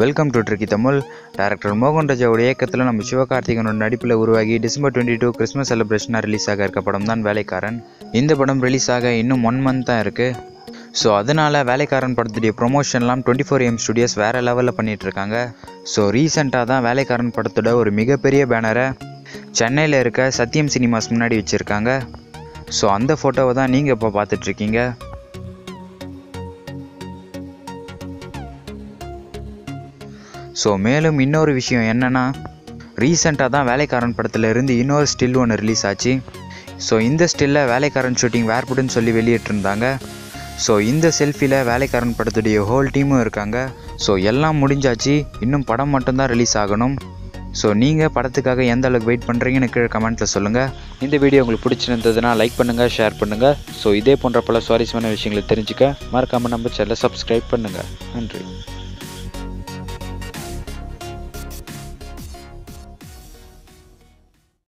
welcome to tricky Tamil director மோகன் ராஜாவோட இயக்கத்தில் நம்ம சிவகார்த்திகனோட நடிப்பில் உருவாகி டிசம்பர் டுவெண்ட்டி டூ கிறிஸ்மஸ் செலிப்ரேஷனாக ரிலீஸ் ஆக இருக்க படம் தான் வேலைக்காரன் இந்த படம் ரிலீஸ் ஆக இன்னும் ஒன் மந்த் தான் இருக்குது ஸோ அதனால் வேலைக்காரன் படத்துடைய ப்ரொமோஷன்லாம் டுவெண்ட்டி ஃபோர் எம் ஸ்டுடியோஸ் வேறு லெவலில் பண்ணிகிட்டு இருக்காங்க ஸோ ரீசெண்டாக தான் வேலைக்காரன் படத்தோட ஒரு மிகப்பெரிய பேனரை சென்னையில் இருக்க சத்யம் சினிமாஸ் முன்னாடி வச்சுருக்காங்க ஸோ அந்த ஃபோட்டோவை தான் நீங்கள் இப்போ பார்த்துட்ருக்கீங்க ஸோ மேலும் இன்னொரு விஷயம் என்னென்னா ரீசெண்டாக தான் வேலைக்காரன் படத்துல இருந்து இன்னொரு ஸ்டில் ஒன்று ரிலீஸ் ஆச்சு ஸோ இந்த ஸ்டில்லை வேலைக்காரன் ஷூட்டிங் வேர்புடுன்னு சொல்லி வெளியிட்டிருந்தாங்க ஸோ இந்த செல்ஃபியில் வேலைக்காரன் படத்துடைய ஹோல் டீமும் இருக்காங்க ஸோ எல்லாம் முடிஞ்சாச்சு இன்னும் படம் மட்டும்தான் ரிலீஸ் ஆகணும் ஸோ நீங்கள் படத்துக்காக எந்த அளவுக்கு வெயிட் பண்ணுறீங்கன்னு கீழே கமெண்ட்டில் சொல்லுங்கள் இந்த வீடியோ உங்களுக்கு பிடிச்சிருந்ததுன்னா லைக் பண்ணுங்கள் ஷேர் பண்ணுங்கள் ஸோ இதே போன்ற பல சுவாரஸ்யமான விஷயங்களை தெரிஞ்சுக்க மறக்காமல் நம்ம சேனலை சப்ஸ்கிரைப் பண்ணுங்கள் நன்றி